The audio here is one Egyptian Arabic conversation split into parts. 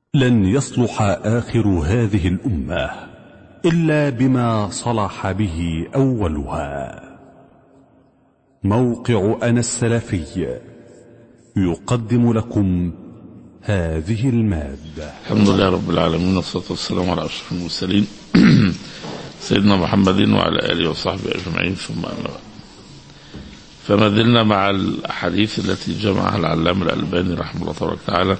لن يصلح آخر هذه الأمة إلا بما صلح به أولها موقع أنا السلفي يقدم لكم هذه المادة الحمد لله رب العالمين والصلاة والسلام على أشرف المرسلين سيدنا محمد وعلى آله وصحبه أجمعين ثم أما بعد فما زلنا مع الأحاديث التي جمعها العلامة الألباني رحمه الله تبارك وتعالى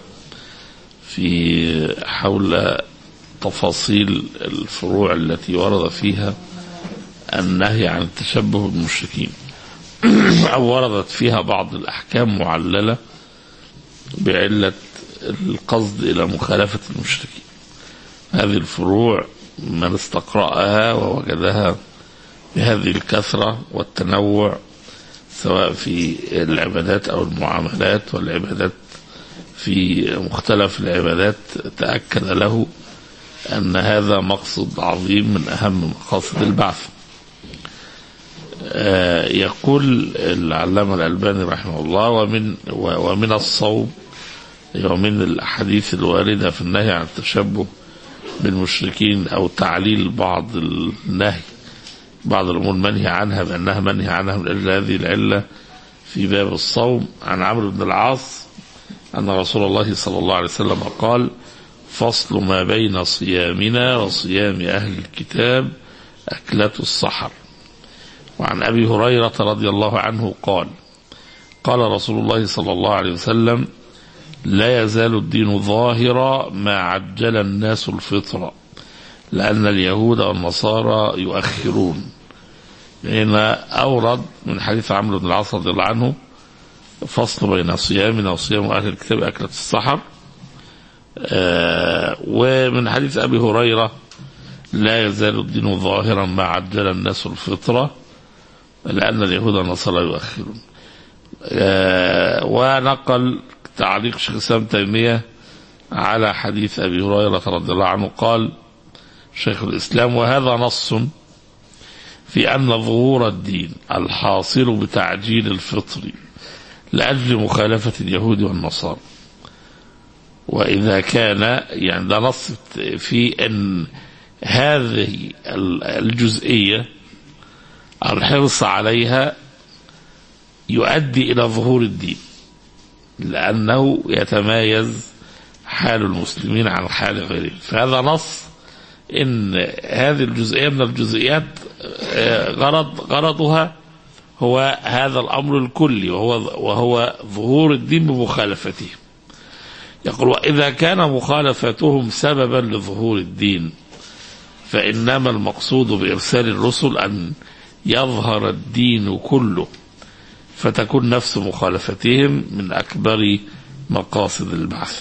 في حول تفاصيل الفروع التي ورد فيها النهي عن التشبه بالمشركين أو وردت فيها بعض الأحكام معللة بعلة القصد إلى مخالفة المشركين هذه الفروع من استقرأها ووجدها بهذه الكثرة والتنوع سواء في العبادات أو المعاملات والعبادات في مختلف العبادات تأكد له أن هذا مقصد عظيم من أهم مقاصد البعث يقول العلامة الألباني رحمه الله ومن ومن الصوم ومن الأحاديث الواردة في النهي عن التشبه بالمشركين أو تعليل بعض النهي بعض الأمور منهي عنها بأنها منهي عنها من أجل هذه العلة في باب الصوم عن عمرو بن العاص أن رسول الله صلى الله عليه وسلم قال فصل ما بين صيامنا وصيام أهل الكتاب أكلة السحر وعن أبي هريرة رضي الله عنه قال قال رسول الله صلى الله عليه وسلم لا يزال الدين ظاهرا ما عجل الناس الفطرة لأن اليهود والنصارى يؤخرون هنا أورد من حديث عمرو بن العاص رضي الله عنه فصل بين صيامنا وصيام أهل الكتاب أكلة السحر آه ومن حديث أبي هريرة لا يزال الدين ظاهرا ما عجل الناس الفطرة لأن اليهود والنصارى يؤخرون آه ونقل تعليق شيخ الإسلام تيمية على حديث أبي هريرة رضي الله عنه قال شيخ الإسلام وهذا نص في أن ظهور الدين الحاصل بتعجيل الفطر لأجل مخالفة اليهود والنصارى وإذا كان يعني ده نص في أن هذه الجزئية الحرص عليها يؤدي إلى ظهور الدين لأنه يتمايز حال المسلمين عن حال غيرهم فهذا نص إن هذه الجزئية من الجزئيات غرض غرضها هو هذا الأمر الكلي وهو وهو ظهور الدين بمخالفتهم يقول وإذا كان مخالفتهم سببا لظهور الدين فإنما المقصود بإرسال الرسل أن يظهر الدين كله فتكون نفس مخالفتهم من أكبر مقاصد البعث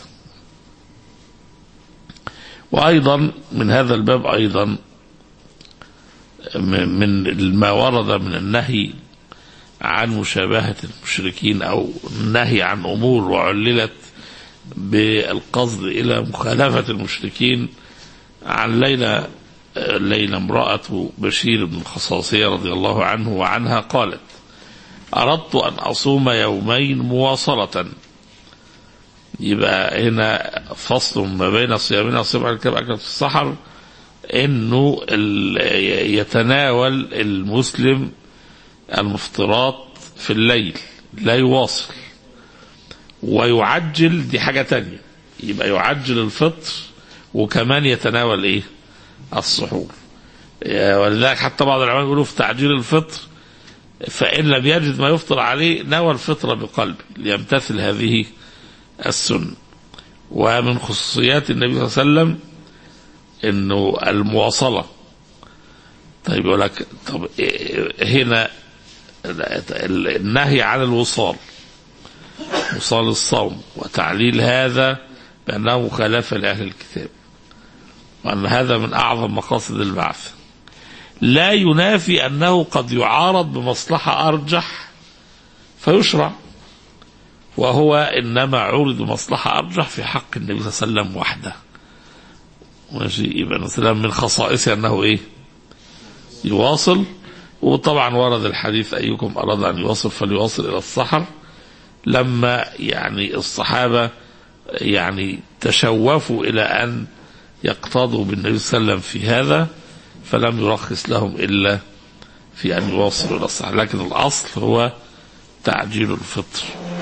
وأيضا من هذا الباب أيضا من ما ورد من النهي عن مشابهة المشركين أو النهي عن أمور وعللت بالقصد إلى مخالفة المشركين عن ليلى ليلى امرأة بشير بن الخصاصية رضي الله عنه وعنها قالت أردت أن أصوم يومين مواصلة يبقى هنا فصل ما بين صيامنا وصيام الكتاب أكلة السحر إنه يتناول المسلم المفطرات في الليل لا يواصل ويعجل دي حاجة تانية يبقى يعجل الفطر وكمان يتناول ايه السحور ولذلك حتى بعض العلماء يقولوا في تعجيل الفطر فإن لم يجد ما يفطر عليه نوى الفطر بقلبه ليمتثل هذه السنة ومن خصوصيات النبي صلى الله عليه وسلم انه المواصلة طيب يقول لك طب هنا النهي عن الوصال وصال الصوم وتعليل هذا بأنه مخالفة لأهل الكتاب وأن هذا من أعظم مقاصد البعث لا ينافي أنه قد يعارض بمصلحة أرجح فيشرع وهو إنما عرض مصلحة أرجح في حق النبي صلى الله عليه وسلم وحده ماشي يبقى مثلا من خصائصه أنه إيه يواصل وطبعا ورد الحديث أيكم أراد أن يواصل فليواصل إلى السحر لما يعني الصحابة يعني تشوفوا إلى أن يقتضوا بالنبي صلى الله عليه وسلم في هذا فلم يرخص لهم إلا في أن يواصلوا إلى الصحة لكن الأصل هو تعجيل الفطر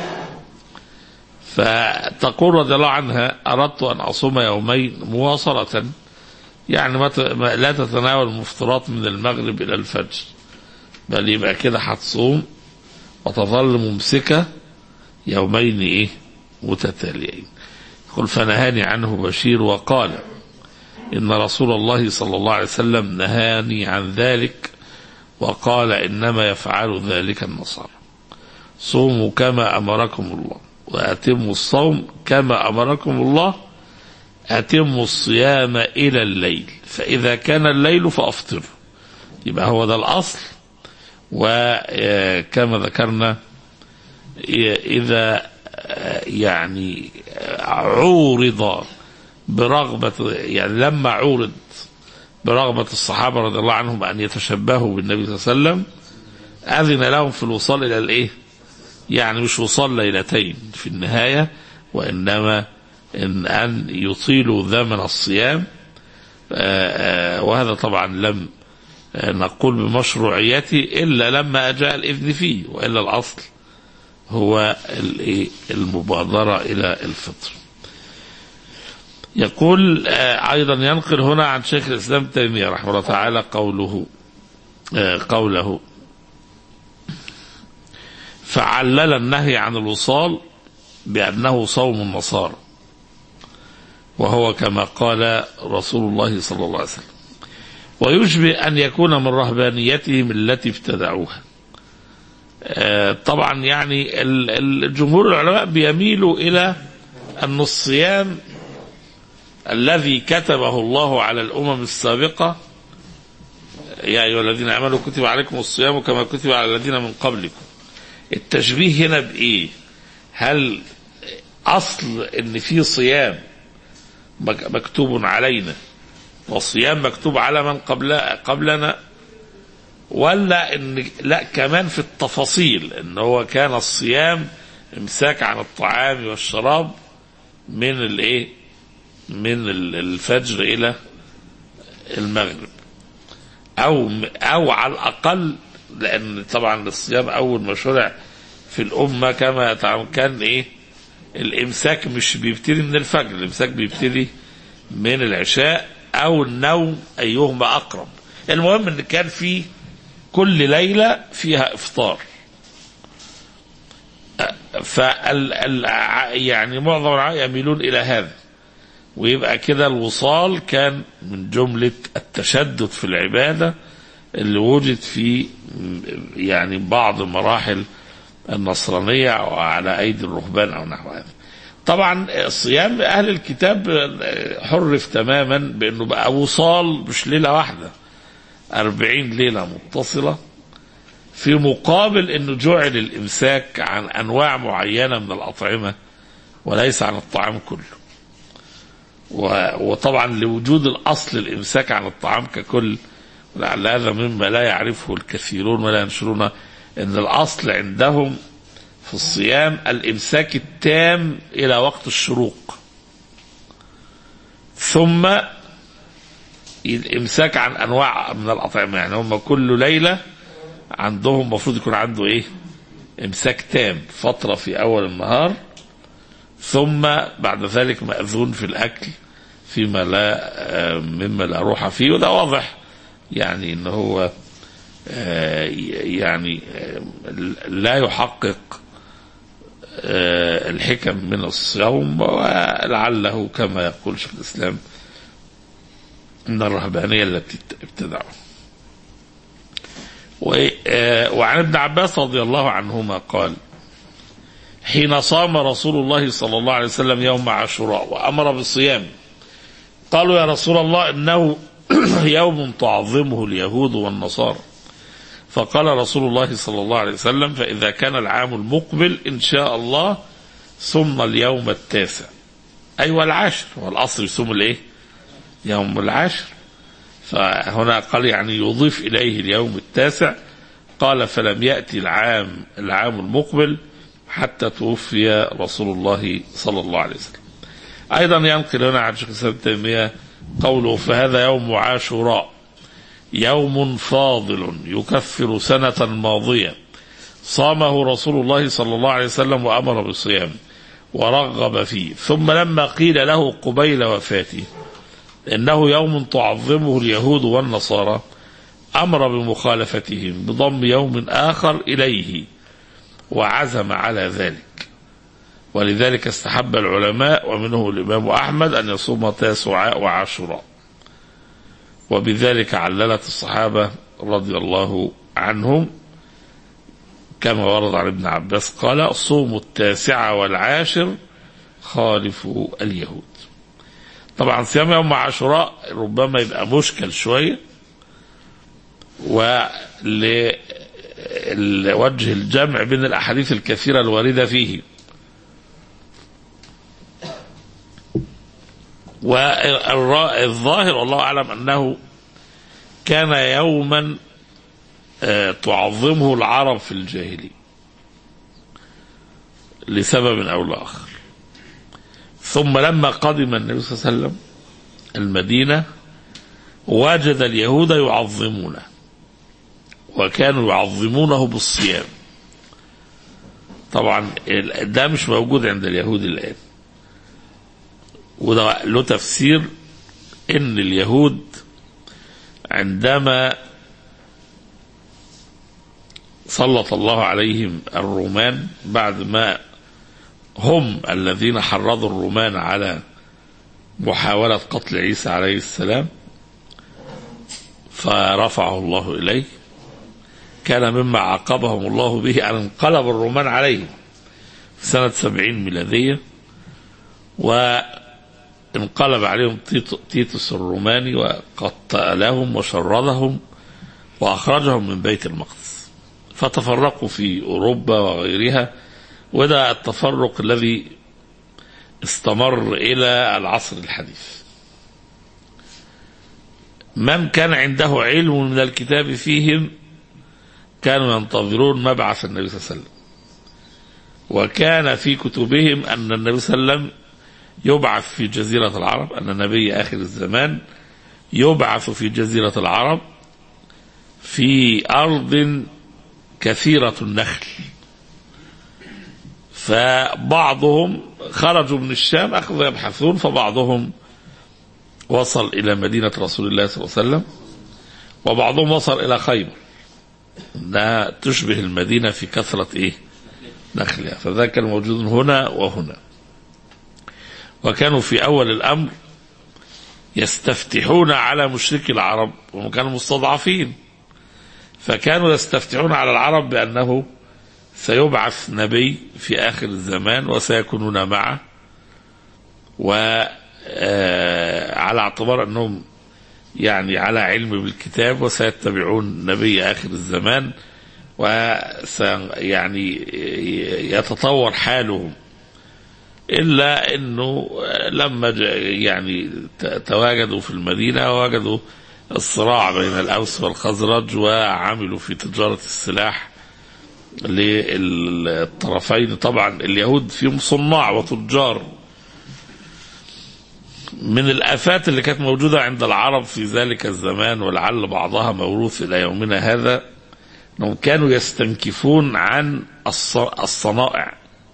فتقول رضي الله عنها أردت أن أصوم يومين مواصلة يعني ما ت- ما- لا تتناول المفطرات من المغرب إلى الفجر بل يبقى كده هتصوم وتظل ممسكة يومين إيه متتاليين قل فنهاني عنه بشير وقال إن رسول الله صلى الله عليه وسلم نهاني عن ذلك وقال إنما يفعل ذلك النصارى صوموا كما أمركم الله وأتموا الصوم كما أمركم الله أتموا الصيام إلى الليل فإذا كان الليل فأفطروا يبقى هو ده الأصل وكما ذكرنا إذا يعني عورض برغبة يعني لما عورض برغبة الصحابة رضي الله عنهم أن يتشبهوا بالنبي صلى الله عليه وسلم أذن لهم في الوصال إلى الإيه؟ يعني مش وصال ليلتين في النهاية وإنما إن أن يطيلوا زمن الصيام آآ آآ وهذا طبعا لم نقول بمشروعيته إلا لما جاء الإذن فيه وإلا الأصل هو الإيه؟ المبادرة إلى الفطر يقول آه، أيضا ينقل هنا عن شيخ الإسلام ابن تيمية رحمه الله تعالى قوله آه، قوله فعلل النهي عن الوصال بأنه صوم النصارى وهو كما قال رسول الله صلى الله عليه وسلم ويشبه أن يكون من رهبانيتهم التي ابتدعوها آه، طبعا يعني ال- ال- الجمهور العلماء بيميلوا إلى أن الصيام الذي كتبه الله على الأمم السابقة يا أيها الذين آمنوا كتب عليكم الصيام كما كتب على الذين من قبلكم التشبيه هنا بإيه هل أصل إن في صيام مك- مكتوب علينا وصيام مكتوب على من قبل قبلنا ولا ان لا كمان في التفاصيل ان هو كان الصيام امساك عن الطعام والشراب من الايه من ال- الفجر الى المغرب او او على الاقل لان طبعا الصيام اول ما شرع في الامه كما تعلم كان ايه الامساك مش بيبتدي من الفجر الامساك بيبتدي من العشاء او النوم ايهما اقرب المهم ان كان في كل ليله فيها افطار فال ال- يعني معظم العلماء يميلون الى هذا ويبقى كده الوصال كان من جمله التشدد في العباده اللي وجد في يعني بعض مراحل النصرانيه او على ايدي الرهبان او نحو هذا. طبعا صيام اهل الكتاب حرف تماما بانه بقى وصال مش ليله واحده أربعين ليله متصله في مقابل انه جعل الامساك عن انواع معينه من الاطعمه وليس عن الطعام كله. و- وطبعا لوجود الاصل الامساك عن الطعام ككل ولعل هذا مما لا يعرفه الكثيرون ولا ينشرون ان الاصل عندهم في الصيام الامساك التام الى وقت الشروق ثم الامساك عن انواع من الاطعمه يعني هم كل ليله عندهم المفروض يكون عنده ايه امساك تام فتره في اول النهار ثم بعد ذلك مأذون في الأكل فيما لا آه، مما لا روح فيه وده واضح يعني ان هو آه، يعني آه، لا يحقق آه، الحكم من الصوم ولعله كما يقول شيخ الإسلام من الرهبانية التي ابتدعوا و- آه، وعن ابن عباس رضي الله عنهما قال حين صام رسول الله صلى الله عليه وسلم يوم عاشوراء وأمر بالصيام قالوا يا رسول الله إنه يوم تعظمه اليهود والنصارى فقال رسول الله صلى الله عليه وسلم فإذا كان العام المقبل إن شاء الله صمنا اليوم التاسع أيوة العاشر والأصل يصوم الإيه يوم العاشر فهنا قال يعني يضيف إليه اليوم التاسع قال فلم يأتي العام العام المقبل حتى توفي رسول الله صلى الله عليه وسلم أيضا ينقل هنا عن شيخ الإسلام ابن تيمية قوله فهذا يوم عاشوراء يوم فاضل يكفر سنة ماضية صامه رسول الله صلى الله عليه وسلم وأمر بالصيام ورغب فيه ثم لما قيل له قبيل وفاته إنه يوم تعظمه اليهود والنصارى أمر بمخالفتهم بضم يوم آخر إليه وعزم على ذلك ولذلك استحب العلماء ومنه الإمام أحمد أن يصوم تاسعاء وعاشوراء وبذلك عللت الصحابة رضي الله عنهم كما ورد عن ابن عباس قال صوموا التاسعة والعاشر خالفوا اليهود طبعا صيام يوم عاشوراء ربما يبقى مشكل شوية ولوجه الجمع بين الأحاديث الكثيرة الواردة فيه والظاهر والله أعلم أنه كان يوما تعظمه العرب في الجاهلية لسبب أو لآخر ثم لما قدم النبي صلى الله عليه وسلم المدينة وجد اليهود يعظمونه وكانوا يعظمونه بالصيام طبعا ده مش موجود عند اليهود الآن وده له تفسير ان اليهود عندما سلط الله عليهم الرومان بعد ما هم الذين حرضوا الرومان على محاولة قتل عيسى عليه السلام فرفعه الله إليه كان مما عاقبهم الله به أن انقلب الرومان عليهم في سنة سبعين ميلادية وانقلب عليهم تيتوس الروماني وقتلهم وشردهم وأخرجهم من بيت المقدس فتفرقوا في أوروبا وغيرها وده التفرق الذي استمر إلى العصر الحديث من كان عنده علم من الكتاب فيهم كانوا ينتظرون مبعث النبي صلى الله عليه وسلم وكان في كتبهم أن النبي صلى الله عليه وسلم يبعث في جزيرة العرب أن النبي آخر الزمان يبعث في جزيرة العرب في أرض كثيرة النخل فبعضهم خرجوا من الشام أخذوا يبحثون فبعضهم وصل إلى مدينة رسول الله صلى الله عليه وسلم وبعضهم وصل إلى خيبر انها تشبه المدينه في كثره ايه؟ نخلها فذاك كان موجود هنا وهنا. وكانوا في اول الامر يستفتحون على مشركي العرب وهم كانوا مستضعفين. فكانوا يستفتحون على العرب بانه سيبعث نبي في اخر الزمان وسيكونون معه. وعلى اعتبار انهم يعني على علم بالكتاب وسيتبعون نبي آخر الزمان وس يعني يتطور حالهم إلا أنه لما يعني تواجدوا في المدينة وجدوا الصراع بين الأوس والخزرج وعملوا في تجارة السلاح للطرفين طبعا اليهود فيهم صناع وتجار من الآفات اللي كانت موجودة عند العرب في ذلك الزمان ولعل بعضها موروث إلى يومنا هذا أنهم كانوا يستنكفون عن الصنائع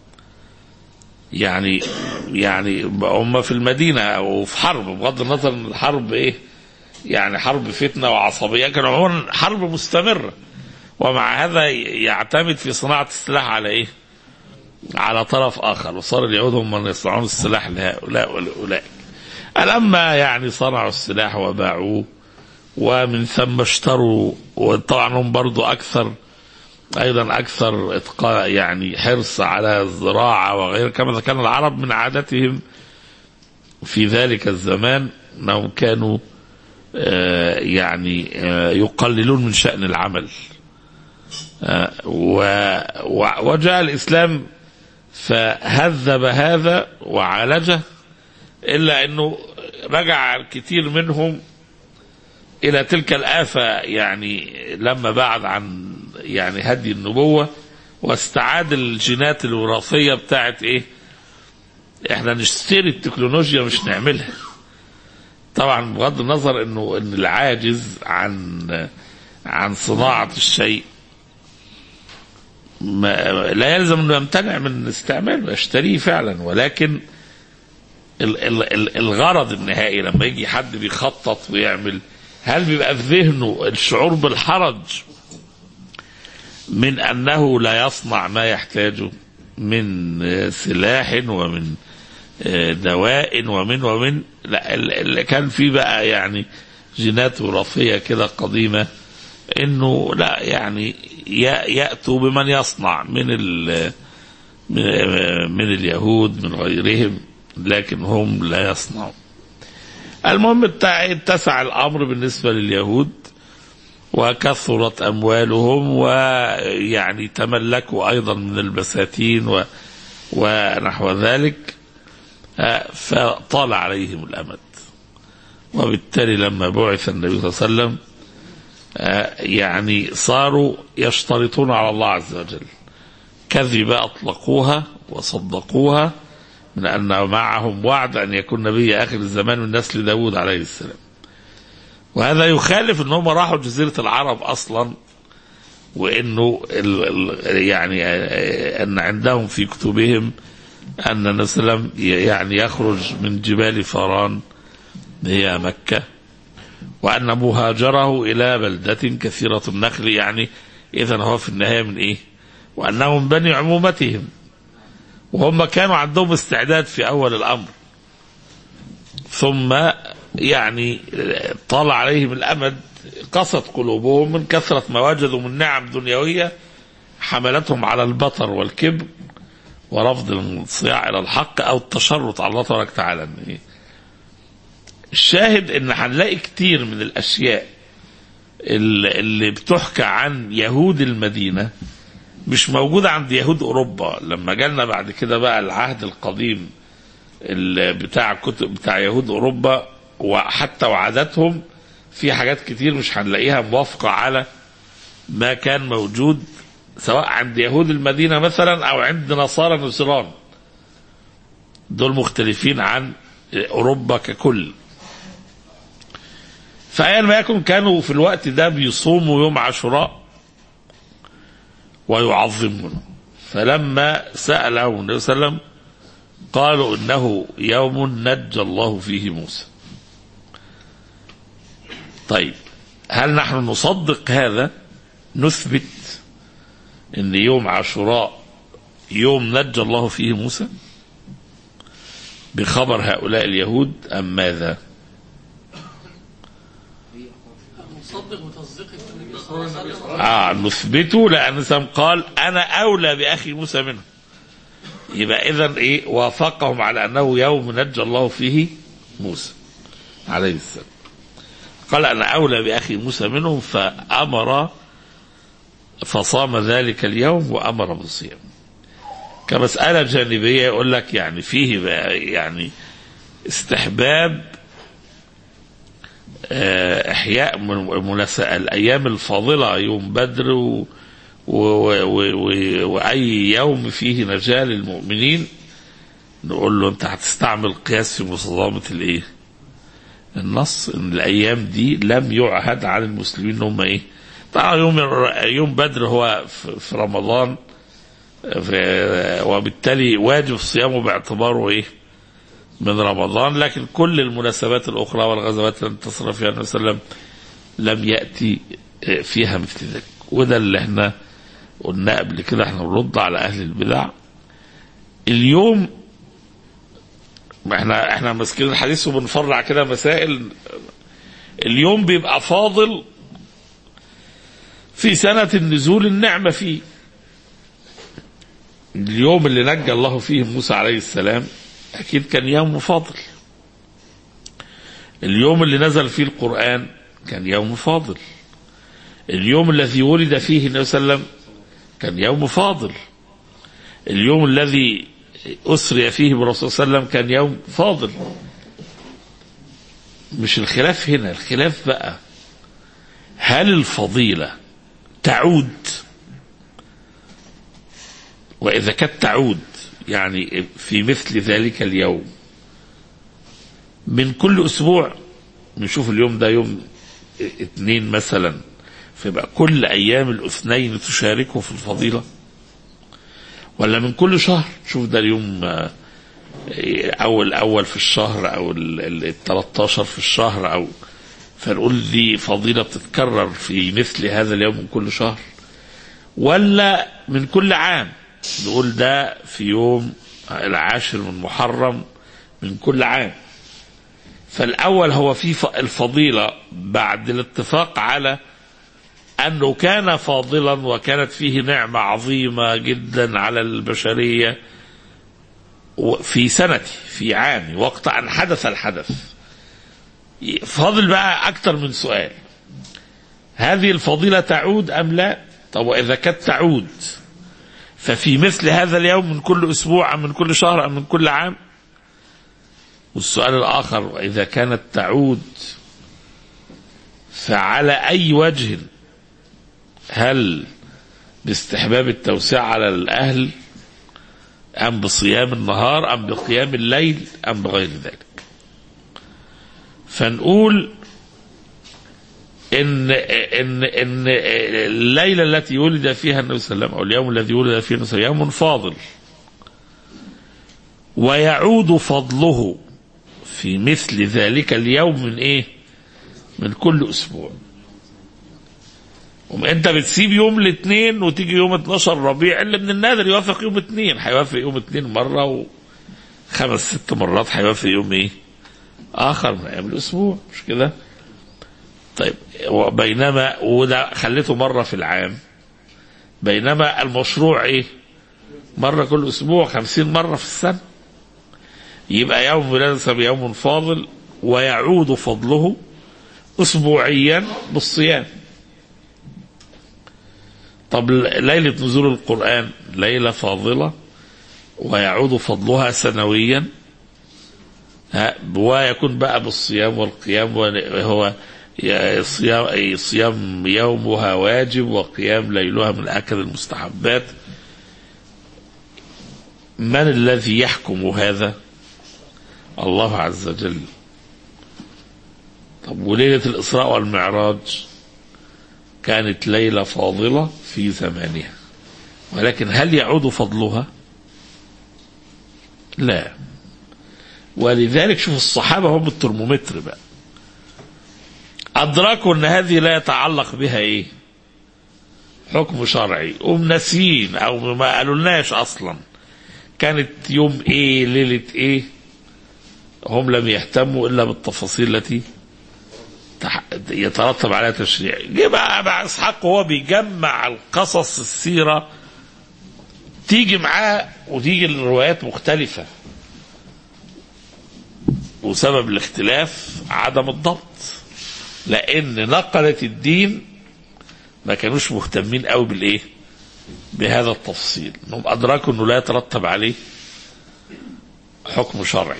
يعني يعني هم في المدينة وفي حرب بغض النظر ان الحرب ايه يعني حرب فتنة وعصبية كان عموما حرب مستمرة ومع هذا يعتمد في صناعة السلاح على ايه على طرف اخر وصار اليهود هم من يصنعون السلاح لهؤلاء ولأولئك ألما يعني صنعوا السلاح وباعوه ومن ثم اشتروا وطبعا هم برضو أكثر أيضا أكثر إتقاء يعني حرص على الزراعة وغيره كما كان العرب من عادتهم في ذلك الزمان أنهم كانوا يعني يقللون من شأن العمل وجاء الإسلام فهذب هذا وعالجه إلا أنه رجع الكثير منهم إلى تلك الآفة يعني لما بعد عن يعني هدي النبوة واستعاد الجينات الوراثية بتاعت إيه احنا نشتري التكنولوجيا مش نعملها طبعا بغض النظر انه ان العاجز عن عن صناعه الشيء ما لا يلزم انه يمتنع من استعماله يشتريه فعلا ولكن ال- ال- ال- الغرض النهائي لما يجي حد بيخطط ويعمل هل بيبقى في ذهنه الشعور بالحرج من انه لا يصنع ما يحتاجه من آه، سلاح ومن آه، دواء ومن ومن لا ال- اللي كان في بقى يعني جينات وراثيه كده قديمه انه لا يعني ي- ياتوا بمن يصنع من ال من من اليهود من غيرهم لكن هم لا يصنعون المهم ات- اتسع الامر بالنسبه لليهود وكثرت اموالهم ويعني تملكوا ايضا من البساتين و ونحو ذلك آه، فطال عليهم الامد وبالتالي لما بعث النبي صلى الله عليه وسلم آه، يعني صاروا يشترطون على الله عز وجل كذبة أطلقوها وصدقوها من أن معهم وعد أن يكون نبي آخر الزمان من نسل داود عليه السلام وهذا يخالف أنهم راحوا جزيرة العرب أصلا وأنه ال ال يعني آه، أن عندهم في كتبهم أن النبي صلى الله عليه وسلم يعني يخرج من جبال فاران هي مكة وأن مهاجره إلى بلدة كثيرة النخل يعني إذا هو في النهاية من إيه وأنهم بني عمومتهم وهم كانوا عندهم استعداد في أول الأمر ثم يعني طال عليهم الأمد قست قلوبهم من كثرة ما وجدوا من نعم دنيوية حملتهم على البطر والكبر ورفض الانصياع إلى الحق أو التشرط على الله تبارك وتعالى إن إيه؟ الشاهد ان هنلاقي كتير من الاشياء اللي اللي بتحكى عن يهود المدينه مش موجوده عند يهود اوروبا لما جالنا بعد كده بقى العهد القديم اللي بتاع كتب بتاع يهود اوروبا وحتى وعاداتهم في حاجات كتير مش هنلاقيها موافقه على ما كان موجود سواء عند يهود المدينه مثلا او عند نصارى نصران دول مختلفين عن اوروبا ككل فأيا ما يكن كانوا في الوقت ده بيصوموا يوم عاشوراء ويعظمونه فلما سألهم النبي صلى الله عليه وسلم قالوا إنه يوم نجى الله فيه موسى طيب هل نحن نصدق هذا نثبت ان يوم عاشوراء يوم نجى الله فيه موسى بخبر هؤلاء اليهود ام ماذا مصدق وتصديق النبي صلى الله عليه وسلم اه نثبته لان سام قال انا اولى باخي موسى منه يبقى اذا ايه وافقهم على انه يوم نجى الله فيه موسى عليه السلام قال انا اولى باخي موسى منهم فامر فصام ذلك اليوم وامر بالصيام كمساله جانبيه يقول لك يعني فيه بقى يعني استحباب آه، احياء من- مناسبة الايام الفاضله يوم بدر و و و و واي يوم فيه نجاه للمؤمنين نقول له انت هتستعمل قياس في مصادمه الايه؟ النص ان الايام دي لم يعهد على المسلمين ان هم ايه؟ طبعا يوم يوم بدر هو في في رمضان في- وبالتالي واجب صيامه باعتباره ايه؟ من رمضان لكن كل المناسبات الاخرى والغزوات التي انتصر فيها النبي صلى الله عليه وسلم لم ياتي فيها مثل ذلك وده اللي احنا قلنا قبل كده احنا بنرد على اهل البدع اليوم ما احنا احنا ماسكين الحديث وبنفرع كده مسائل اليوم بيبقى فاضل في سنة النزول النعمة فيه اليوم اللي نجى الله فيه موسى عليه السلام أكيد كان يوم فاضل اليوم اللي نزل فيه القرآن كان يوم فاضل اليوم الذي ولد فيه النبي صلى الله عليه وسلم كان يوم فاضل اليوم الذي أسري فيه بالرسول صلى الله عليه وسلم كان يوم فاضل مش الخلاف هنا الخلاف بقى هل الفضيلة تعود وإذا كانت تعود يعني في مثل ذلك اليوم من كل اسبوع نشوف اليوم ده يوم اثنين مثلا فيبقى كل ايام الاثنين تشاركه في الفضيله ولا من كل شهر شوف ده اليوم آه، اول اول في الشهر او ال 13 في الشهر او فنقول دي فضيله بتتكرر في مثل هذا اليوم من كل شهر ولا من كل عام نقول ده في يوم العاشر من محرم من كل عام فالاول هو في ف- الفضيله بعد الاتفاق على انه كان فاضلا وكانت فيه نعمه عظيمه جدا على البشريه في سنتي في عامي وقت ان حدث الحدث فاضل بقى اكثر من سؤال هذه الفضيله تعود ام لا طب واذا كانت تعود ففي مثل هذا اليوم من كل اسبوع ام من كل شهر ام من كل عام والسؤال الاخر واذا كانت تعود فعلى اي وجه هل باستحباب التوسيع على الاهل ام بصيام النهار ام بقيام الليل ام بغير ذلك فنقول ان ان ان الليله التي ولد فيها النبي صلى الله عليه وسلم او اليوم الذي ولد فيه النبي صلى الله عليه وسلم يوم فاضل ويعود فضله في مثل ذلك اليوم من ايه؟ من كل اسبوع. انت بتسيب يوم الاثنين وتيجي يوم 12 ربيع اللي من النادر يوافق يوم اثنين هيوافق يوم اثنين مره وخمس ست مرات هيوافق يوم ايه؟ اخر من ايام الاسبوع مش كده؟ طيب وبينما وده خليته مره في العام بينما المشروع ايه؟ مره كل اسبوع خمسين مره في السنه يبقى يوم ولادة يوم فاضل ويعود فضله اسبوعيا بالصيام طب ليلة نزول القرآن ليلة فاضلة ويعود فضلها سنويا ها، ويكون بقى بالصيام والقيام وهو صيام صيام يومها واجب وقيام ليلها من أكل المستحبات من الذي يحكم هذا الله عز وجل طب وليلة الإسراء والمعراج كانت ليلة فاضلة في زمانها ولكن هل يعود فضلها لا ولذلك شوف الصحابة هم الترمومتر بقى أدركوا أن هذه لا يتعلق بها إيه حكم شرعي ومناسين أو ما قالولناش أصلا كانت يوم إيه ليلة إيه هم لم يهتموا إلا بالتفاصيل التي تح- يترتب عليها تشريع جه بقى مع اسحاق وهو بيجمع القصص السيره تيجي معاه وتيجي الروايات مختلفه وسبب الاختلاف عدم الضبط لان نقله الدين ما كانوش مهتمين قوي بالايه بهذا التفصيل انهم ادركوا انه لا يترتب عليه حكم شرعي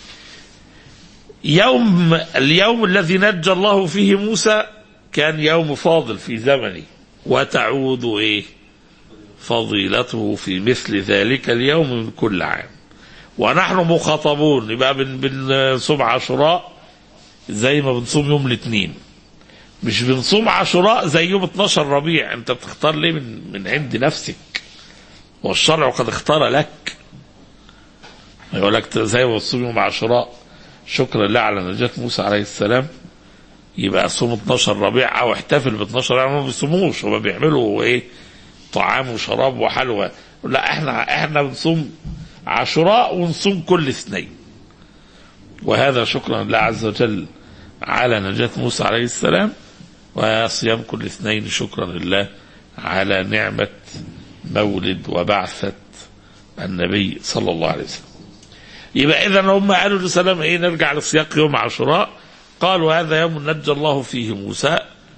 يوم اليوم الذي نجى الله فيه موسى كان يوم فاضل في زمنه وتعود ايه فضيلته في مثل ذلك اليوم من كل عام ونحن مخاطبون يبقى بن بنصوم عاشوراء زي ما بنصوم يوم الاثنين مش بنصوم عاشوراء زي يوم 12 ربيع انت بتختار ليه من من عند نفسك والشرع قد اختار لك يقول لك زي ما بتصوم يوم عاشوراء شكرا لله على نجاة موسى عليه السلام يبقى صوم 12 ربيع او احتفل ب 12 ربيع ما بيصوموش هما بيعملوا ايه طعام وشراب وحلوى لا احنا احنا بنصوم عاشوراء ونصوم كل اثنين وهذا شكرا لله عز وجل على نجاة موسى عليه السلام وصيام كل اثنين شكرا لله على نعمة مولد وبعثة النبي صلى الله عليه وسلم يبقى اذا هم قالوا لسلام ايه نرجع لسياق يوم عاشوراء قالوا هذا يوم نجى الله فيه موسى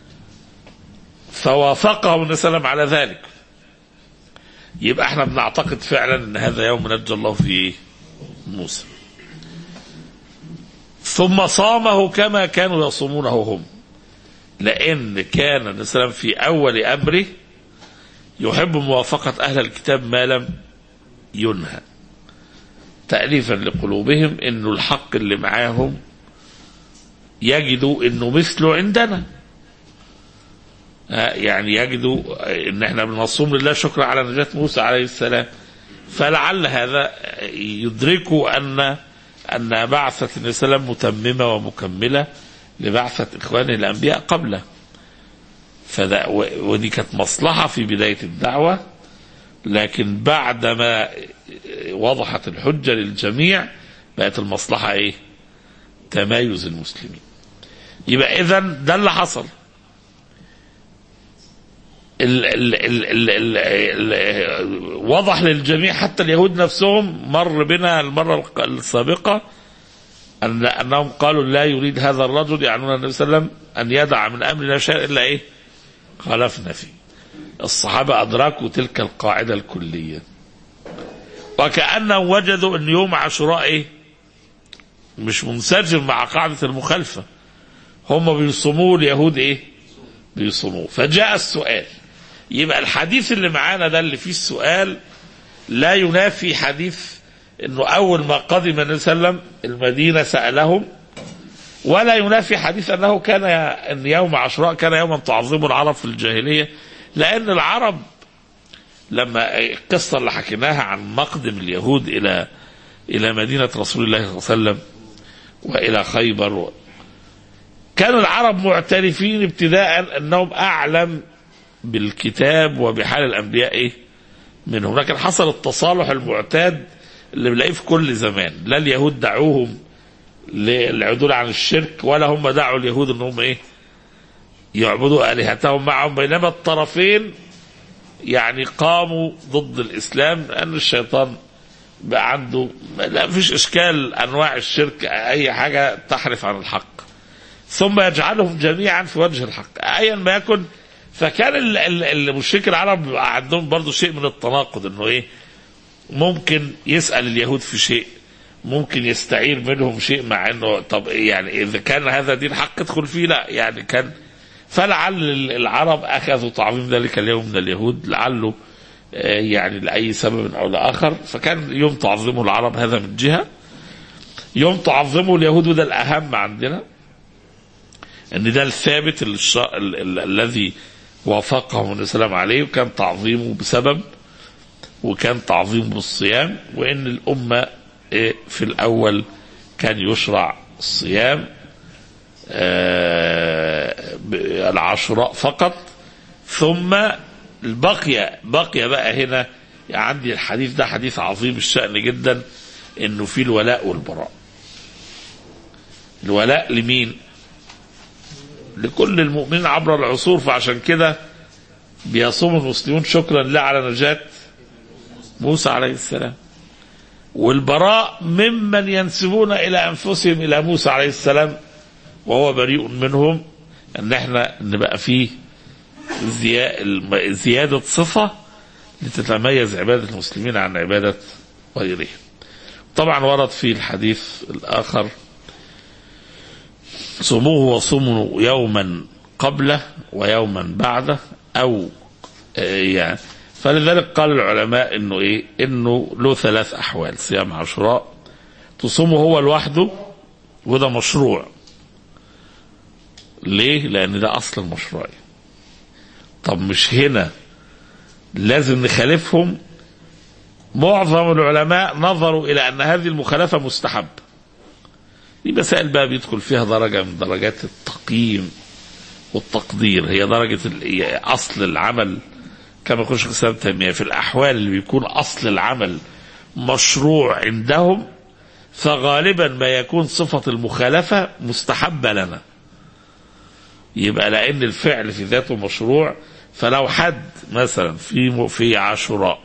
فوافقهم النبي صلى الله عليه وسلم على ذلك يبقى احنا بنعتقد فعلا ان هذا يوم نجى الله فيه موسى ثم صامه كما كانوا يصومونه هم لان كان النبي صلى الله عليه وسلم في اول امره يحب موافقه اهل الكتاب ما لم ينهى تأليفا لقلوبهم انه الحق اللي معاهم يجدوا انه مثله عندنا آه، يعني يجدوا ان احنا بنصوم لله شكرا على نجاة موسى عليه السلام فلعل هذا يدركوا ان ان بعثة النبي صلى الله عليه وسلم متممة ومكملة لبعثة اخوانه الانبياء قبله فده و- ودي كانت مصلحة في بداية الدعوة لكن بعدما وضحت الحجة للجميع بقت المصلحة ايه تمايز المسلمين يبقى اذا ده اللي حصل ال ال ال ال ال ال وضح للجميع حتى اليهود نفسهم مر بنا المرة الق- السابقة أن أنهم قالوا لا يريد هذا الرجل يعنون النبي صلى الله عليه وسلم أن يدع من أمرنا شيء إلا إيه خالفنا فيه الصحابة أدركوا تلك القاعدة الكلية وكأنهم وجدوا أن يوم عاشوراء إيه مش منسجم مع قاعدة المخالفة هم بيصوموه اليهود إيه بيصوموه فجاء السؤال يبقى الحديث اللي معانا ده اللي فيه السؤال لا ينافي حديث انه اول ما قدم النبي صلى الله عليه وسلم المدينه سالهم ولا ينافي حديث انه كان ان يوم عاشوراء كان يوما تعظمه العرب في الجاهليه لان العرب لما القصه اللي حكيناها عن مقدم اليهود الى الى مدينه رسول الله صلى الله عليه وسلم والى خيبر و... كان العرب معترفين ابتداء انهم اعلم بالكتاب وبحال الانبياء ايه منهم لكن حصل التصالح المعتاد اللي بنلاقيه في كل زمان لا اليهود دعوهم للعدول عن الشرك ولا هم دعوا اليهود انهم ايه يعبدوا الهتهم معهم بينما الطرفين يعني قاموا ضد الاسلام لان الشيطان بقى عنده لا فيش اشكال انواع الشرك اي حاجه تحرف عن الحق ثم يجعلهم جميعا في وجه الحق ايا ما يكن فكان ال- ال- المشرك العرب بيبقى عندهم برضو شيء من التناقض انه ايه ممكن يسال اليهود في شيء ممكن يستعير منهم شيء مع انه طب إيه يعني اذا كان هذا دين حق ادخل فيه لا يعني كان فلعل العرب اخذوا تعظيم ذلك اليوم من اليهود لعله آه، يعني لاي سبب او لاخر فكان يوم تعظمه العرب هذا من جهه يوم تعظمه اليهود وده الاهم عندنا ان ده الثابت الش... ال... ال... الذي وافقهم النبي صلى الله عليه وسلم عليه وكان تعظيمه بسبب وكان تعظيمه بالصيام وان الامه إيه، في الاول كان يشرع الصيام آه، ب- العاشوراء فقط ثم بقي بقي بقى هنا عندي الحديث ده حديث عظيم الشأن جدا انه فيه الولاء والبراء الولاء لمين لكل المؤمنين عبر العصور فعشان كده بيصوم المسلمون شكرا لله على نجاة موسى عليه السلام والبراء ممن ينسبون الى انفسهم الى موسى عليه السلام وهو بريء منهم ان احنا نبقى فيه زيا- الم- زياده صفه لتتميز عباده المسلمين عن عباده غيرهم. طبعا ورد في الحديث الاخر صوموه وصوموا يوما قبله ويوما بعده او آه، يعني فلذلك قال العلماء انه ايه انه له ثلاث احوال صيام عاشوراء تصومه هو لوحده وده مشروع ليه لان ده اصل المشروعيه طب مش هنا لازم نخالفهم معظم العلماء نظروا الى ان هذه المخالفه مستحب دي مسائل بقى بيدخل فيها درجه من درجات التقييم والتقدير هي درجه ال- هي اصل العمل كما يقول شيخ الاسلام ابن تيميه في الاحوال اللي بيكون اصل العمل مشروع عندهم فغالبا ما يكون صفه المخالفه مستحبه لنا يبقى لان الفعل في ذاته مشروع فلو حد مثلا في في عاشوراء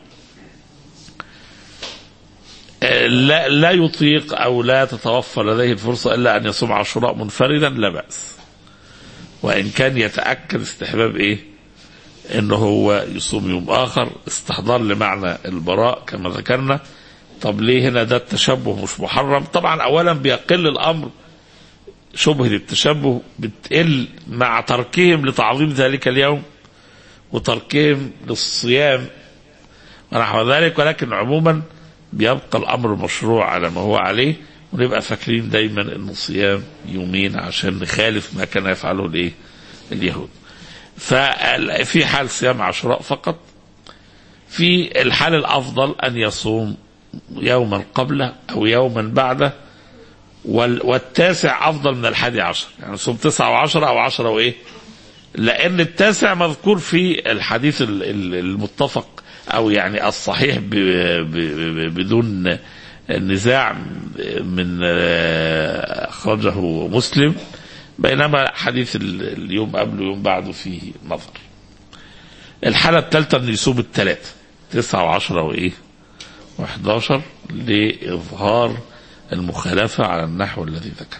آه، لا لا يطيق او لا تتوفر لديه الفرصه الا ان يصوم عاشوراء منفردا لا باس وان كان يتاكد استحباب ايه انه هو يصوم يوم اخر استحضار لمعنى البراء كما ذكرنا طب ليه هنا ده التشبه مش محرم طبعا اولا بيقل الامر شبهة التشبه بتقل مع تركهم لتعظيم ذلك اليوم وتركهم للصيام ونحو ذلك ولكن عموما بيبقى الامر مشروع على ما هو عليه ونبقى فاكرين دايما ان صيام يومين عشان نخالف ما كان يفعله الايه اليهود ففي حال صيام عاشوراء فقط في الحال الافضل ان يصوم يوما قبله او يوما بعده وال- والتاسع افضل من الحادي عشر يعني صوم تسعة وعشرة او عشرة وايه لان التاسع مذكور في الحديث ال- ال- المتفق او يعني الصحيح ب- ب- ب- بدون نزاع من آه، اخرجه مسلم بينما حديث ال- اليوم قبله يوم بعده فيه نظر الحالة الثالثة انه يصوم الثلاثة تسعة وعشرة وايه و11 لإظهار المخالفة على النحو الذي ذكر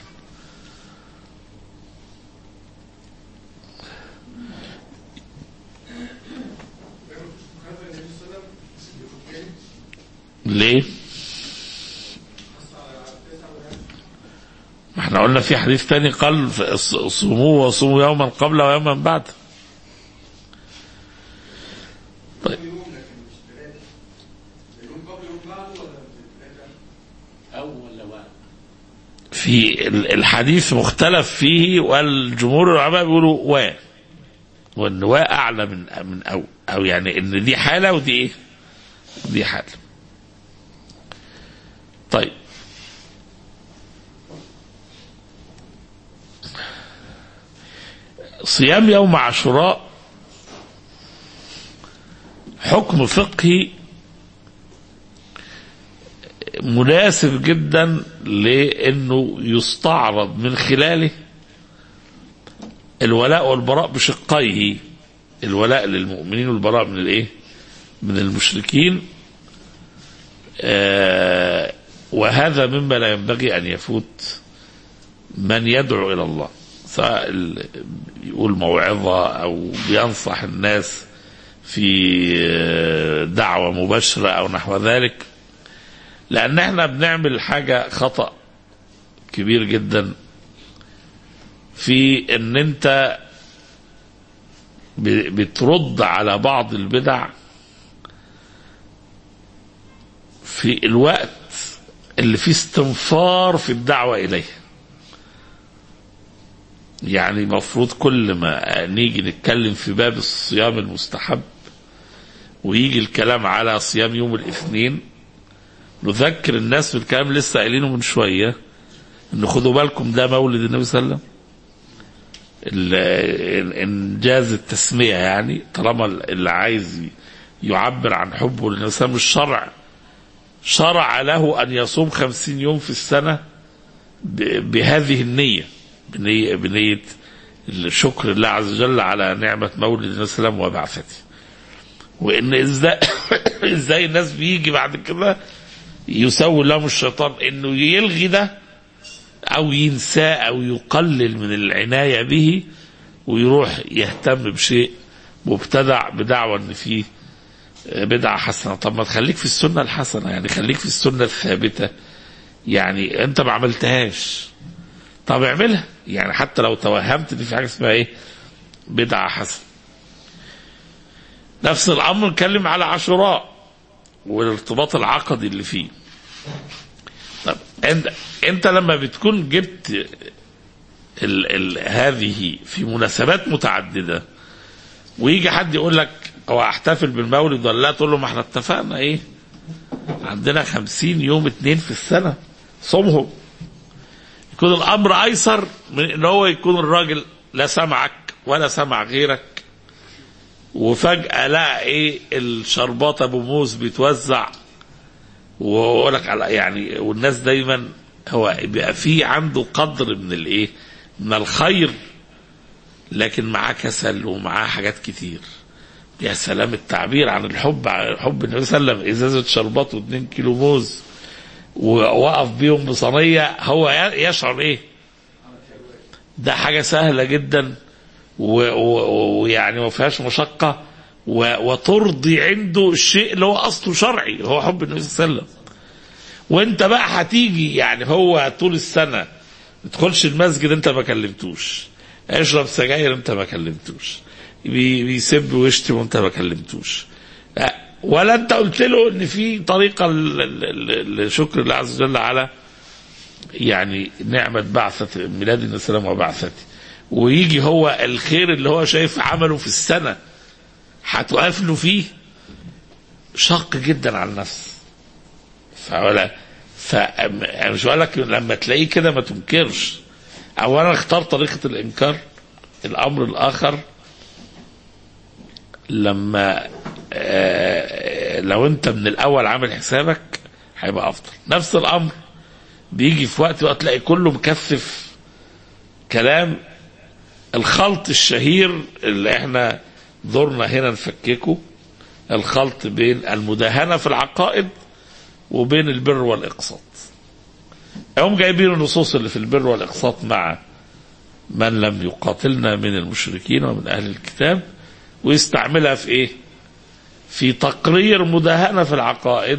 ليه؟ ما احنا قلنا في حديث تاني قال ف- صوموا وصوموا يوما قبل ويوما بعد طيب في ال- الحديث مختلف فيه والجمهور العلماء بيقولوا و وان و اعلى من من او او يعني ان دي حاله ودي ايه؟ دي حاله. طيب صيام يوم عاشوراء حكم فقهي مناسب جدا لانه يستعرض من خلاله الولاء والبراء بشقيه الولاء للمؤمنين والبراء من الايه؟ من المشركين آه وهذا مما لا ينبغي ان يفوت من يدعو الى الله سواء ال- يقول موعظه او بينصح الناس في آه، دعوه مباشره او نحو ذلك لان احنا بنعمل حاجه خطا كبير جدا في ان انت ب- بترد على بعض البدع في الوقت اللي فيه استنفار في الدعوه اليه يعني المفروض كل ما نيجي نتكلم في باب الصيام المستحب ويجي الكلام على صيام يوم الاثنين نذكر الناس بالكلام اللي لسه قايلينه من شويه ان خدوا بالكم ده مولد النبي صلى الله عليه وسلم ال- انجاز التسميه يعني طالما اللي عايز يعبر عن حبه للنبي صلى الله عليه وسلم الشرع شرع له ان يصوم خمسين يوم في السنه ب- بهذه النيه بنيه بنيه الشكر لله عز وجل على نعمه مولد النبي صلى الله عليه وسلم وبعثته وان ازاي ازاي الناس بيجي بعد كده يسول لهم الشيطان انه يلغي ده او ينساه او يقلل من العنايه به ويروح يهتم بشيء مبتدع بدعوى ان فيه بدعه حسنه طب ما تخليك في السنه الحسنه يعني خليك في السنه الثابته يعني انت ما عملتهاش طب اعملها يعني حتى لو توهمت ان في حاجه اسمها ايه بدعه حسنه نفس الامر نتكلم على عاشوراء والارتباط العقدي اللي فيه طب انت انت لما بتكون جبت ال ال هذه في مناسبات متعدده ويجي حد يقول لك هو احتفل بالمولد ولا لا تقول له ما احنا اتفقنا ايه عندنا خمسين يوم اتنين في السنه صومهم يكون الامر ايسر من ان هو يكون الراجل لا سمعك ولا سمع غيرك وفجأة لقى ايه الشربات ابو موز بيتوزع ويقول لك على يعني والناس دايما هو بيبقى في عنده قدر من الايه؟ من الخير لكن معاه كسل ومعاه حاجات كتير. يا سلام التعبير عن الحب عن حب النبي صلى الله عليه وسلم ازازه شربات و2 كيلو موز ووقف بيهم بصينيه هو يشعر ايه؟ ده حاجه سهله جدا و- و- ويعني ما فيهاش مشقه و- وترضي عنده الشيء اللي هو اصله شرعي هو حب النبي صلى الله عليه وسلم وانت بقى هتيجي يعني هو طول السنه ما تدخلش المسجد انت ما كلمتوش اشرب سجاير انت ما كلمتوش بي- بيسب ويشتم وانت ما كلمتوش أ- ولا انت قلت له ان في طريقه ل- ل- ل- لشكر الله عز وجل على يعني نعمه بعثه ميلاد النبي صلى الله عليه وسلم وبعثته ويجي هو الخير اللي هو شايف عمله في السنه هتوقف له فيه شق جدا على النفس فولا ف أنا مش بقول لك لما تلاقيه كده ما تنكرش اولا اختار طريقه الانكار الامر الاخر لما آه، لو انت من الاول عامل حسابك هيبقى افضل نفس الامر بيجي في وقت بقى تلاقي كله مكثف كلام الخلط الشهير اللي احنا دورنا هنا نفككه الخلط بين المداهنه في العقائد وبين البر والاقساط هم جايبين النصوص اللي في البر والاقساط مع من لم يقاتلنا من المشركين ومن اهل الكتاب ويستعملها في ايه في تقرير مداهنه في العقائد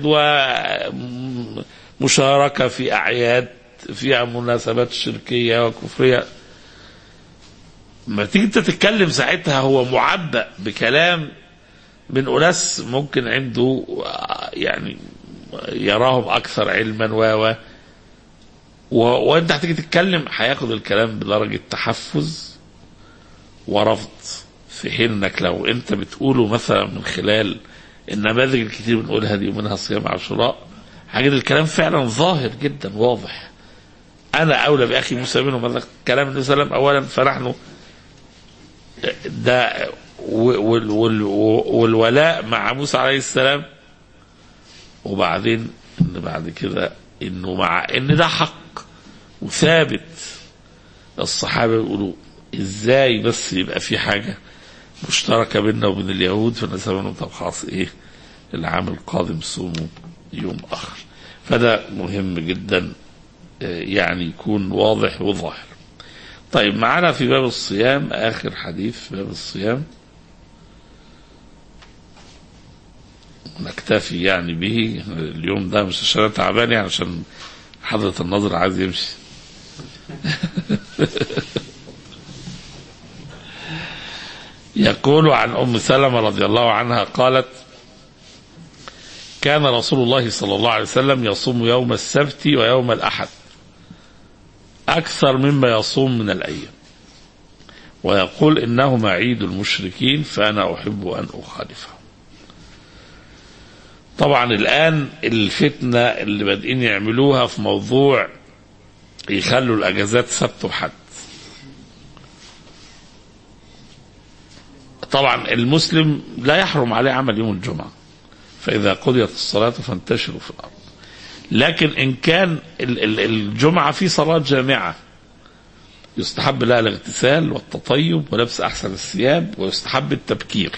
ومشاركه في اعياد فيها مناسبات شركيه وكفريه ما تيجي انت تتكلم ساعتها هو معبأ بكلام من اناس ممكن عنده آه، يعني يراهم اكثر علما و و و- وانت هتيجي تتكلم هياخد الكلام بدرجه تحفز ورفض في حين انك لو انت بتقوله مثلا من خلال النماذج الكتير بنقولها دي ومنها صيام عاشوراء هجد الكلام فعلا ظاهر جدا واضح انا اولى باخي موسى منه مثلا كلام النبي صلى الله عليه وسلم اولا فنحن ده وال- وال- والولاء مع موسى عليه السلام وبعدين ان بعد كده انه مع ان ده حق وثابت الصحابه يقولوا ازاي بس يبقى في حاجه مشتركه بيننا وبين اليهود فنسبة منهم طب خلاص ايه العام القادم صوموا يوم اخر فده مهم جدا آه، يعني يكون واضح وظاهر طيب معانا في باب الصيام اخر حديث في باب الصيام نكتفي يعني به اليوم ده مش عشان أنا تعبان يعني عشان حضرة الناظر عايز يمشي يقول عن ام سلمه رضي الله عنها قالت كان رسول الله صلى الله عليه وسلم يصوم يوم السبت ويوم الاحد اكثر مما يصوم من الايام ويقول انهما عيد المشركين فانا احب ان اخالفهم طبعا الان الفتنه اللي بادئين يعملوها في موضوع يخلوا الاجازات سبت وحد طبعا المسلم لا يحرم عليه عمل يوم الجمعه فاذا قضيت الصلاه فانتشروا في الارض لكن ان كان ال- ال- الجمعه في صلاه جامعه يستحب لها الاغتسال والتطيب ولبس احسن الثياب ويستحب التبكير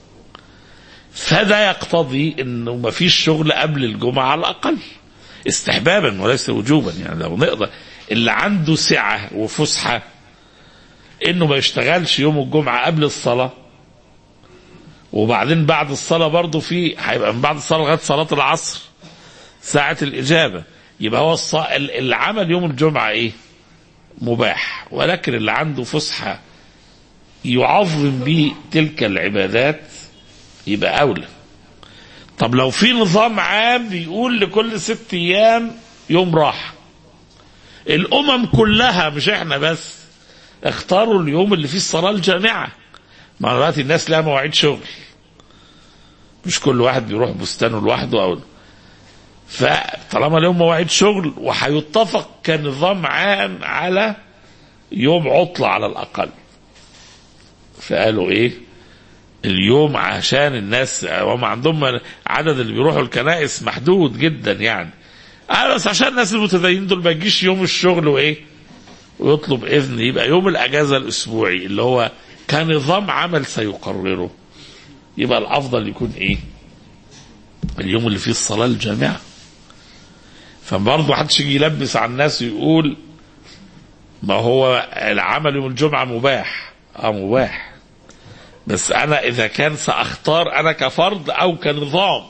فده يقتضي انه ما فيش شغل قبل الجمعه على الاقل استحبابا وليس وجوبا يعني لو نقدر اللي عنده سعه وفسحه انه ما يشتغلش يوم الجمعه قبل الصلاه وبعدين بعد الصلاه برضه في هيبقى من بعد الصلاه لغايه صلاه العصر ساعه الاجابه يبقى هو الص... ال- العمل يوم الجمعه ايه؟ مباح ولكن اللي عنده فسحه يعظم به تلك العبادات يبقى اولى طب لو في نظام عام بيقول لكل ست ايام يوم راحه الامم كلها مش احنا بس اختاروا اليوم اللي فيه الصلاه الجامعه ما دلوقتي الناس لها مواعيد شغل مش كل واحد بيروح بستانه لوحده او فطالما لهم مواعيد شغل وهيتفق كنظام عام على يوم عطلة على الأقل فقالوا إيه اليوم عشان الناس هم عندهم عدد اللي بيروحوا الكنائس محدود جدا يعني آه بس عشان الناس المتدينين دول ما يجيش يوم الشغل وايه ويطلب اذن يبقى يوم الاجازه الاسبوعي اللي هو كنظام عمل سيقرره يبقى الافضل يكون ايه اليوم اللي فيه الصلاه الجامعه فبرضه محدش يجي يلبس على الناس ويقول ما هو العمل يوم الجمعه مباح اه مباح بس انا اذا كان ساختار انا كفرد او كنظام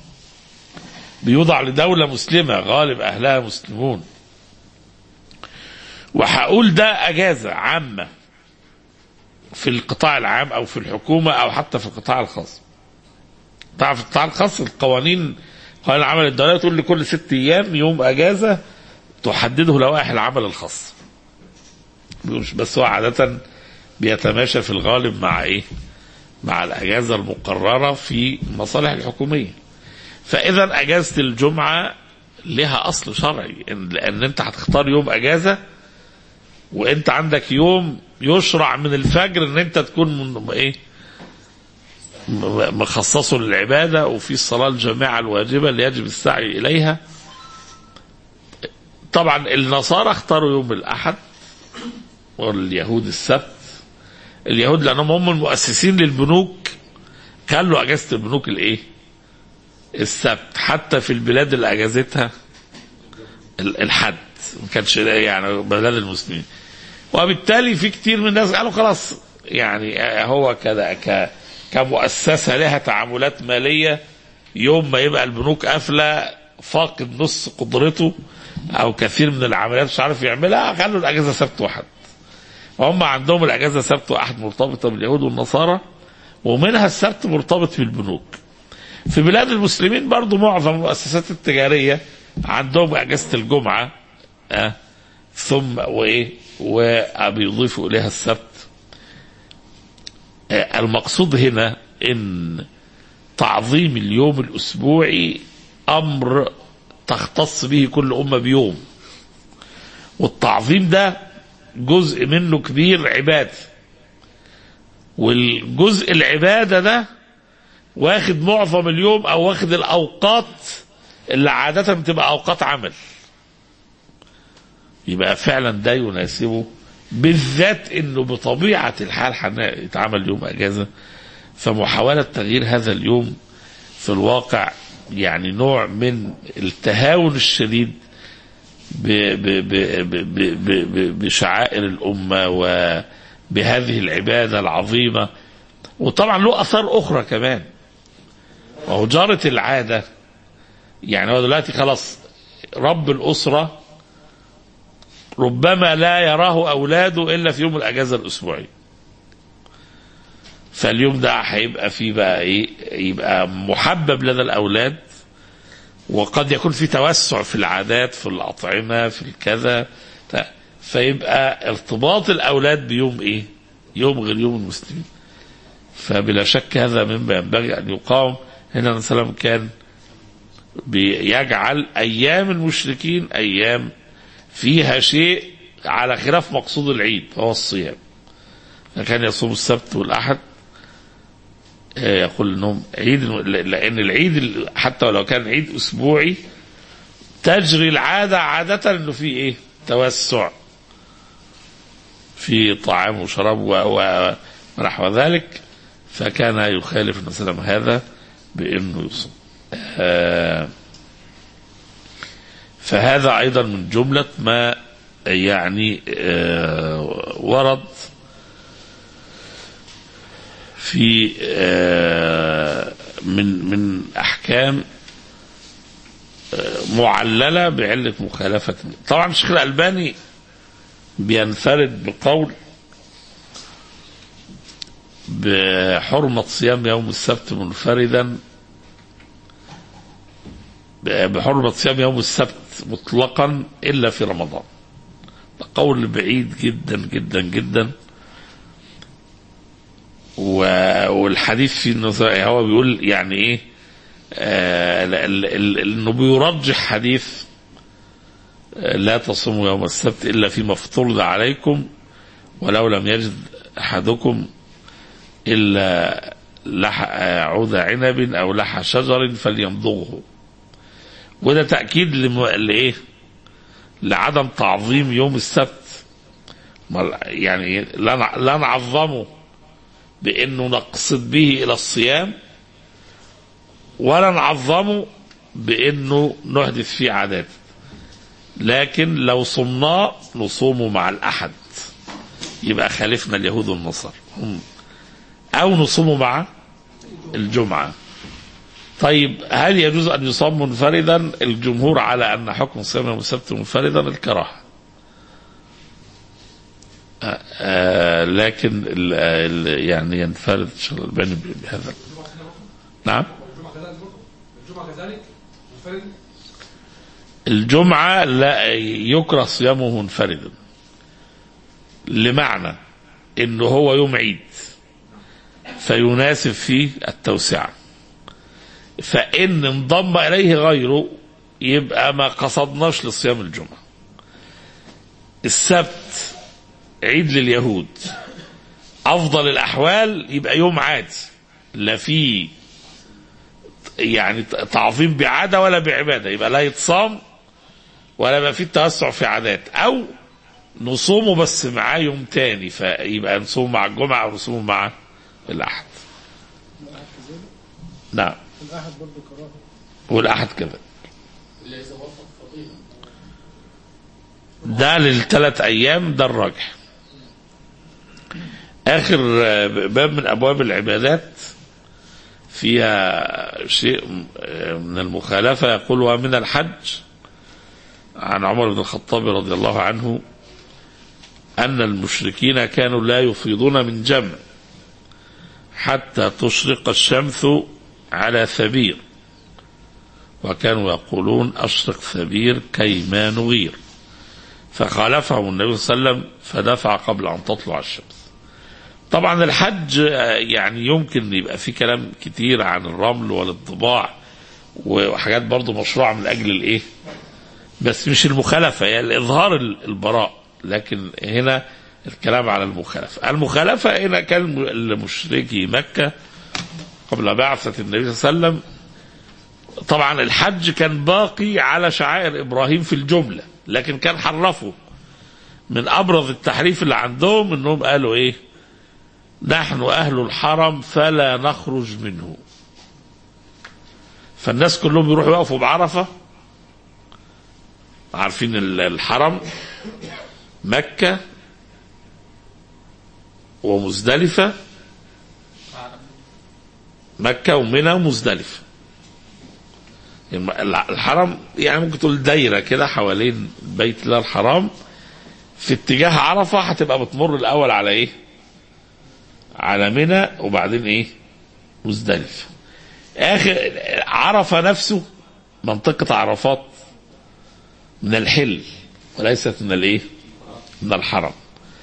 بيوضع لدوله مسلمه غالب اهلها مسلمون وهقول ده اجازه عامه في القطاع العام او في الحكومه او حتى في القطاع الخاص تعرف القطاع الخاص القوانين قوانين العمل الدولية تقول لكل ست أيام يوم أجازة تحدده لوائح العمل الخاص مش بس هو عادة بيتماشى في الغالب مع إيه مع الأجازة المقررة في المصالح الحكومية فإذا أجازة الجمعة لها أصل شرعي إن- لأن أنت هتختار يوم أجازة وأنت عندك يوم يشرع من الفجر إن أنت تكون من إيه م- مخصصه للعبادة وفي الصلاة الجامعة الواجبة اللي يجب السعي إليها طبعا النصارى اختاروا يوم الأحد واليهود السبت اليهود لأنهم هم المؤسسين للبنوك كان له أجازة البنوك الإيه السبت حتى في البلاد اللي أجازتها ال- الحد ما كانش يعني بلاد المسلمين وبالتالي في كتير من الناس قالوا خلاص يعني هو كده ك كمؤسسة لها تعاملات مالية يوم ما يبقى البنوك قافلة فاقد نص قدرته أو كثير من العمليات مش عارف يعملها خلوا الأجازة سبت واحد وهم عندهم الأجازة سبت واحد مرتبطة باليهود والنصارى ومنها السبت مرتبط بالبنوك في بلاد المسلمين برضو معظم المؤسسات التجارية عندهم أجازة الجمعة أه ثم وإيه وبيضيفوا إليها السبت آه، المقصود هنا ان تعظيم اليوم الاسبوعي امر تختص به كل امه بيوم والتعظيم ده جزء منه كبير عباده والجزء العباده ده واخد معظم اليوم او واخد الاوقات اللي عاده بتبقى اوقات عمل يبقى فعلا ده يناسبه بالذات انه بطبيعه الحال حن- يتعمل يوم اجازه فمحاوله تغيير هذا اليوم في الواقع يعني نوع من التهاون الشديد ب ب ب ب ب ب ب بشعائر الامه وبهذه العباده العظيمه وطبعا له اثار اخرى كمان وهو جارت العاده يعني هو دلوقتي خلاص رب الاسره ربما لا يراه اولاده الا في يوم الاجازه الاسبوعي فاليوم ده هيبقى فيه بقى ايه يبقى محبب لدى الاولاد وقد يكون في توسع في العادات في الاطعمه في الكذا ف- فيبقى ارتباط الاولاد بيوم ايه يوم غير يوم المسلمين فبلا شك هذا مما ينبغي ان يقاوم هنا النبي صلى الله عليه وسلم كان بيجعل ايام المشركين ايام فيها شيء على خلاف مقصود العيد وهو الصيام كان يصوم السبت والأحد آه، يقول انهم عيد لان العيد ال- حتى ولو كان عيد اسبوعي تجري العاده عاده انه في ايه؟ توسع في طعام وشراب و- و- ونحو ذلك فكان يخالف النبي صلى الله عليه وسلم هذا بانه يصوم. آه فهذا ايضا من جمله ما يعني آه ورد في آه من من احكام آه معلله بعله مخالفه طبعا الشيخ الالباني بينفرد بقول بحرمه صيام يوم السبت منفردا بحرمة صيام يوم السبت مطلقا إلا في رمضان ده قول بعيد جدا جدا جدا و- والحديث فيه انه هو بيقول يعني ايه آه ال- ال- ال- انه بيرجح حديث آه، لا تصوموا يوم السبت الا فيما افترض عليكم ولو لم يجد احدكم الا لح آه، عود عنب او لح شجر فليمضغه وده تأكيد لم... لإيه؟ لعدم تعظيم يوم السبت ما- يعني لا نع- لا نعظمه بأنه نقصد به إلى الصيام ولا نعظمه بأنه نحدث فيه عادات لكن لو صمناه نصومه مع الأحد يبقى خالفنا اليهود والنصارى هم- أو نصومه مع الجمعة طيب هل يجوز ان يصام منفردا؟ الجمهور على ان حكم صيام يوم السبت منفردا الكراهه. آه آه لكن ال ال يعني ينفرد الشيخ الالباني بهذا. نعم؟ الجمعة كذلك منفرد الجمعة لا يكره صيامه منفردا لمعنى انه هو يوم عيد فيناسب فيه التوسعة فإن انضم إليه غيره يبقى ما قصدناش لصيام الجمعة السبت عيد لليهود أفضل الأحوال يبقى يوم عادي لا فيه يعني تعظيم بعادة ولا بعبادة يبقى لا يتصام ولا يبقى فيه التوسع في عادات أو نصومه بس معاه يوم تاني فيبقى نصوم مع الجمعة أو نصوم مع الأحد نعم الأحد برضه كراهة والأحد كذا إلا إذا وافق فضيلة ده للثلاث أيام ده الراجح آخر آه، باب من أبواب العبادات فيها شيء آه، من المخالفة يقول ومن الحج عن عمر بن الخطاب رضي الله عنه أن المشركين كانوا لا يفيضون من جمع حتى تشرق الشمس على ثبير وكانوا يقولون أشرق ثبير كيما نغير فخالفهم النبي صلى الله عليه وسلم فدفع قبل أن تطلع الشمس طبعا الحج آه، يعني يمكن يبقى في كلام كتير عن الرمل والانطباع وحاجات برضو مشروعة من أجل الإيه بس مش المخالفة يعني إظهار البراء لكن هنا الكلام على المخالفة المخالفة هنا كان المشركي مكة قبل بعثة النبي صلى الله عليه وسلم طبعا الحج كان باقي على شعائر إبراهيم في الجملة لكن كان حرفوا من أبرز التحريف اللي عندهم أنهم قالوا إيه نحن أهل الحرم فلا نخرج منه فالناس كلهم يروحوا يقفوا بعرفة عارفين ال- الحرم مكة ومزدلفة مكة ومنى ومزدلفة الم- الحرم يعني ممكن تقول دايرة كده حوالين بيت الله الحرام في اتجاه عرفة هتبقى بتمر الأول على إيه؟ على منى وبعدين إيه؟ مزدلفة آخر عرفة نفسه منطقة عرفات من الحل وليست من الإيه؟ من الحرم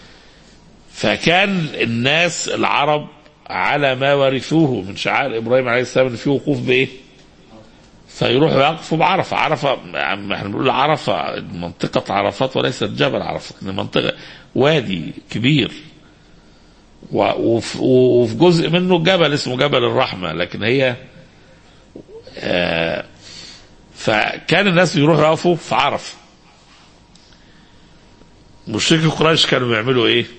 فكان الناس العرب على ما ورثوه من شعائر ابراهيم عليه السلام ان في وقوف بايه؟ فيروحوا يقفوا بعرفه، عرفه عم- احنا بنقول عرفه منطقه عرفات وليست جبل عرفه، إن منطقه وادي كبير و- وف- وفي جزء منه جبل اسمه جبل الرحمه لكن هي آه فكان الناس بيروحوا يقفوا في عرفه مشركي قريش كانوا بيعملوا ايه؟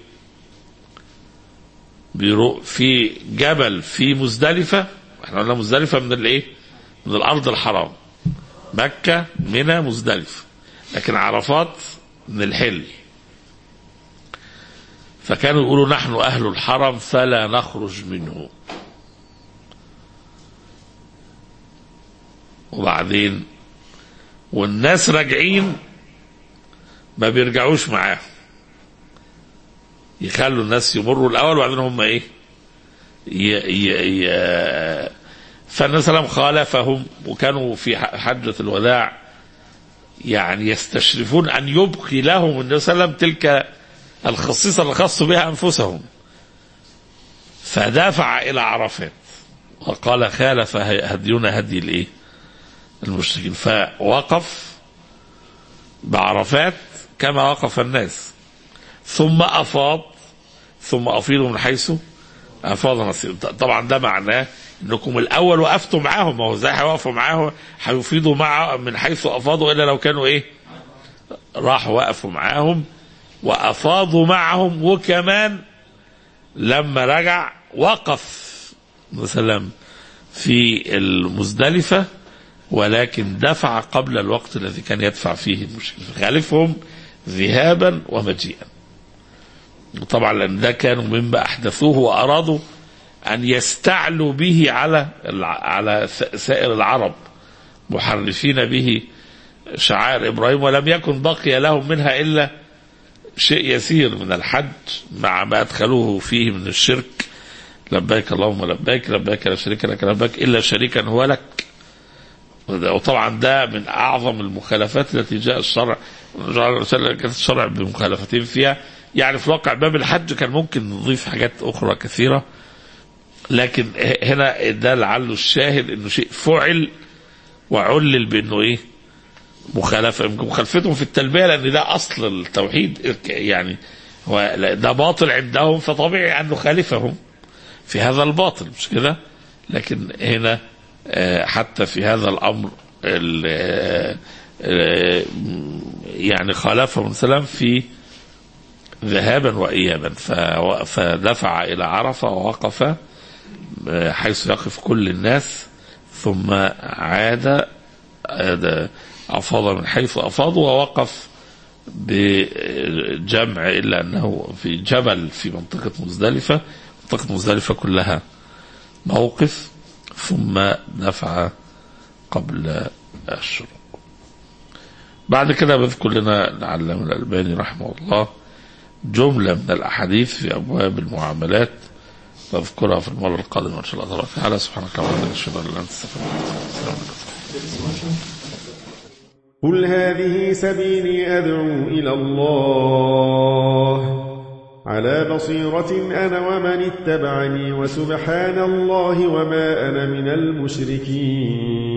بيرو في جبل في مزدلفة احنا قلنا مزدلفة من الايه من الارض الحرام مكة منى مزدلفة لكن عرفات من الحل فكانوا يقولوا نحن اهل الحرم فلا نخرج منه وبعدين والناس راجعين ما بيرجعوش معاهم يخلوا الناس يمروا الاول وبعدين هم ايه ي... ي... ي... فالنبي صلى الله عليه وسلم خالفهم وكانوا في ح- حجة الوداع يعني يستشرفون ان يبقي لهم النبي صلى الله عليه وسلم تلك الخصيصة اللي خصوا بها انفسهم فدافع الى عرفات وقال خالف هدينا هدي الايه المشركين فوقف بعرفات كما وقف الناس ثم افاض ثم افيضوا من حيث افاض نصير طبعا ده معناه انكم الاول وقفتوا معاهم ما هو ازاي هيوقفوا معاهم هيفيضوا مع من حيث افاضوا الا لو كانوا ايه راحوا وقفوا معاهم وافاضوا معهم وكمان لما رجع وقف مثلا في المزدلفه ولكن دفع قبل الوقت الذي كان يدفع فيه المشرك خالفهم ذهابا ومجيئا طبعا لان ده كانوا مما احدثوه وارادوا ان يستعلوا به على الع- على س- سائر العرب محرفين به شعائر ابراهيم ولم يكن بقي لهم منها الا شيء يسير من الحج مع ما ادخلوه فيه من الشرك لبيك اللهم لبيك لبيك لا شريك لك لبيك الا شريكا هو لك وده- وطبعا ده من اعظم المخالفات التي جاء الشرع جاء الشرع بمخالفتين فيها يعني في واقع باب الحج كان ممكن نضيف حاجات اخرى كثيره لكن هنا ده لعله الشاهد انه شيء فعل وعلل بانه ايه مخالفه مخالفتهم في التلبيه لان ده اصل التوحيد يعني هو ده باطل عندهم فطبيعي ان نخالفهم في هذا الباطل مش كده لكن هنا آه، حتى في هذا الامر ال- آه، آه، يعني خالفهم السلام في ذهابا وايابا ف- فدفع الى عرفه ووقف آه، حيث يقف كل الناس ثم عاد عاد افاض من حيث افاض ووقف بجمع الا انه في جبل في منطقه مزدلفه منطقه مزدلفه كلها موقف ثم دفع قبل الشروق بعد كده بذكر لنا العلامة الألباني رحمه الله جملة من الأحاديث في أبواب المعاملات نذكرها في المرة القادمة إن شاء الله تعالى سبحانك اللهم وبحمدك أشهد أن لا إله إلا أنت أستغفرك وأتوب إليك السلام عليكم قل هذه سبيلي أدعو إلى الله على بصيرة أنا ومن اتبعني وسبحان الله وما أنا من المشركين